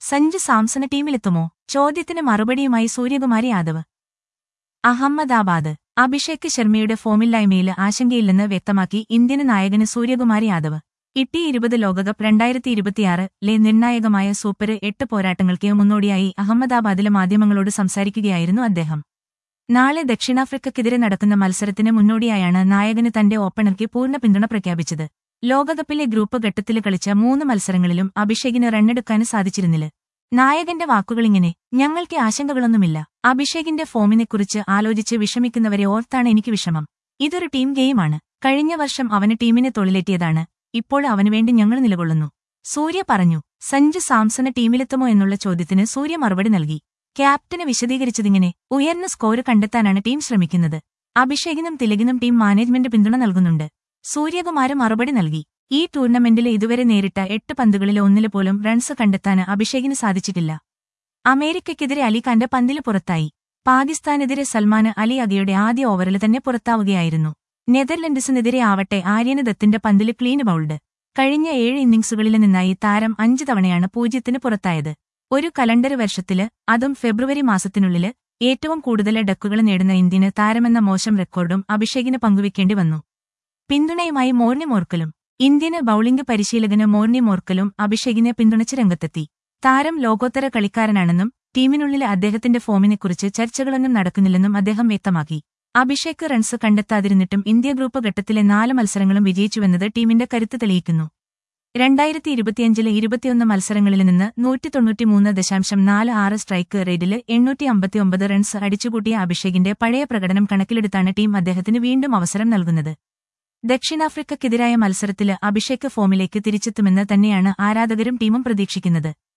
Sanju Samson ടീമിലെത്തുമോ ചോദ്യത്തിന് മറുപടിയുമായി സൂര്യകുമാരി യാദവ് അഹമ്മദാബാദ് അഭിഷേക് ശർമ്മയുടെ ഫോമില്ലായ്മയിൽ ആശങ്കയില്ലെന്ന് വ്യക്തമാക്കി ഇന്ത്യൻ നായകന് സൂര്യകുമാർ യാദവ് ഇട്ടി ഇരുപത് ലോകകപ്പ് രണ്ടായിരത്തി ഇരുപത്തിയാറിലെ നിർണായകമായ സൂപ്പർ എട്ട് പോരാട്ടങ്ങൾക്ക് മുന്നോടിയായി അഹമ്മദാബാദിലെ മാധ്യമങ്ങളോട് സംസാരിക്കുകയായിരുന്നു അദ്ദേഹം നാളെ ദക്ഷിണാഫ്രിക്കയ്ക്കെതിരെ നടക്കുന്ന മത്സരത്തിന് മുന്നോടിയായാണ് നായകന് തന്റെ ഓപ്പണർക്ക് പൂർണ്ണ പിന്തുണ പ്രഖ്യാപിച്ചത് ലോകകപ്പിലെ ഗ്രൂപ്പ് ഘട്ടത്തിൽ കളിച്ച മൂന്ന് മത്സരങ്ങളിലും അഭിഷേകിന് റണ്ണെടുക്കാൻ സാധിച്ചിരുന്നില്ല നായകന്റെ വാക്കുകളിങ്ങനെ ഞങ്ങൾക്ക് ആശങ്കകളൊന്നുമില്ല അഭിഷേകിന്റെ ഫോമിനെക്കുറിച്ച് ആലോചിച്ച് വിഷമിക്കുന്നവരെ ഓർത്താണ് എനിക്ക് വിഷമം ഇതൊരു ടീം ഗെയിമാണ് കഴിഞ്ഞ വർഷം അവന് ടീമിനെ തൊഴിലെത്തിയതാണ് ഇപ്പോൾ അവനു വേണ്ടി ഞങ്ങൾ നിലകൊള്ളുന്നു സൂര്യ പറഞ്ഞു സഞ്ജു സാംസണ് ടീമിലെത്തുമോ എന്നുള്ള ചോദ്യത്തിന് സൂര്യ മറുപടി നൽകി ക്യാപ്റ്റന് വിശദീകരിച്ചതിങ്ങനെ ഉയർന്ന സ്കോർ കണ്ടെത്താനാണ് ടീം ശ്രമിക്കുന്നത് അഭിഷേകിനും തിലകിനും ടീം മാനേജ്മെന്റ് പിന്തുണ നൽകുന്നുണ്ട് സൂര്യകുമാര് മറുപടി നൽകി ഈ ടൂർണമെന്റിൽ ഇതുവരെ നേരിട്ട എട്ട് പന്തുകളിൽ ഒന്നില് പോലും റൺസ് കണ്ടെത്താൻ അഭിഷേകിന് സാധിച്ചിട്ടില്ല അമേരിക്കയ്ക്കെതിരെ അലിഖാന്റെ പന്തില് പുറത്തായി പാകിസ്ഥാനെതിരെ സൽമാന് അലി അഗയുടെ ആദ്യ ഓവറിൽ തന്നെ പുറത്താവുകയായിരുന്നു നെതർലൻഡ്സിനെതിരെ ആവട്ടെ ആര്യന് ദത്തിന്റെ പന്തില് ക്ലീൻ ബൌൾഡ് കഴിഞ്ഞ ഏഴ് ഇന്നിംഗ്സുകളിൽ നിന്നായി താരം അഞ്ച് തവണയാണ് പൂജ്യത്തിന് പുറത്തായത് ഒരു കലണ്ടർ വർഷത്തില് അതും ഫെബ്രുവരി മാസത്തിനുള്ളില് ഏറ്റവും കൂടുതൽ ഡക്കുകൾ നേടുന്ന ഇന്ത്യന് താരമെന്ന മോശം റെക്കോർഡും അഭിഷേകിന് പങ്കുവെക്കേണ്ടി വന്നു പിന്തുണയുമായി മോർണി മോർക്കലും ഇന്ത്യന് ബൌളിംഗ് പരിശീലകന് മോർണി മോർക്കലും അഭിഷേകിനെ പിന്തുണച്ച് രംഗത്തെത്തി താരം ലോകോത്തര കളിക്കാരനാണെന്നും ടീമിനുള്ളിലെ അദ്ദേഹത്തിന്റെ ഫോമിനെക്കുറിച്ച് ചർച്ചകളൊന്നും നടക്കുന്നില്ലെന്നും അദ്ദേഹം വ്യക്തമാക്കി അഭിഷേക് റൺസ് കണ്ടെത്താതിരുന്നിട്ടും ഇന്ത്യ ഗ്രൂപ്പ് ഘട്ടത്തിലെ നാല് മത്സരങ്ങളും വിജയിച്ചുവെന്നത് ടീമിന്റെ കരുത്ത് തെളിയിക്കുന്നു രണ്ടായിരത്തി ഇരുപത്തിയഞ്ചിലെ ഇരുപത്തിയൊന്ന് മത്സരങ്ങളിൽ നിന്ന് നൂറ്റി തൊണ്ണൂറ്റിമൂന്ന് ദശാംശം നാല് ആറ് സ്ട്രൈക്ക് റേറ്റില് എണ്ണൂറ്റി അമ്പത്തിയൊമ്പത് റൺസ് അടിച്ചുകൂട്ടിയ അഭിഷേകിന്റെ പഴയ പ്രകടനം കണക്കിലെടുത്താണ് ടീം അദ്ദേഹത്തിന് വീണ്ടും അവസരം നൽകുന്നത് ദക്ഷിണാഫ്രിക്കയ്ക്കെതിരായ മത്സരത്തില് അഭിഷേക് ഫോമിലേക്ക് തിരിച്ചെത്തുമെന്ന് തന്നെയാണ് ആരാധകരും ടീമും പ്രതീക്ഷിക്കുന്നത്